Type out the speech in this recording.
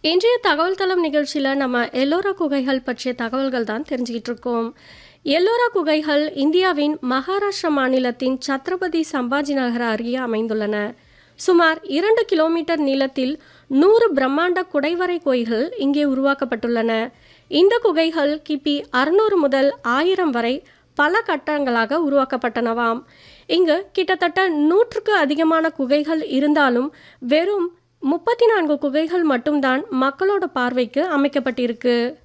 இன்றைய தகவல் தளம் நிகழ்ச்சியில் நம்ம எல்லோரா குகைகள் பற்றிய தகவல்கள் தான் தெரிஞ்சுக்கிட்டு இருக்கோம் எல்லோரா குகைகள் இந்தியாவின் மகாராஷ்டிரா மாநிலத்தின் சத்ரபதி சம்பாஜி நகர அருகே அமைந்துள்ளன சுமார் இரண்டு கிலோமீட்டர் நீளத்தில் நூறு பிரம்மாண்ட குடைவரை குகைகள் இங்கே உருவாக்கப்பட்டுள்ளன இந்த குகைகள் கிபி அறுநூறு முதல் ஆயிரம் வரை பல கட்டங்களாக உருவாக்கப்பட்டனவாம் இங்கு கிட்டத்தட்ட நூற்றுக்கு அதிகமான குகைகள் இருந்தாலும் வெறும் முப்பத்தி நான்கு குகைகள் மட்டும்தான் மக்களோட பார்வைக்கு அமைக்கப்பட்டிருக்கு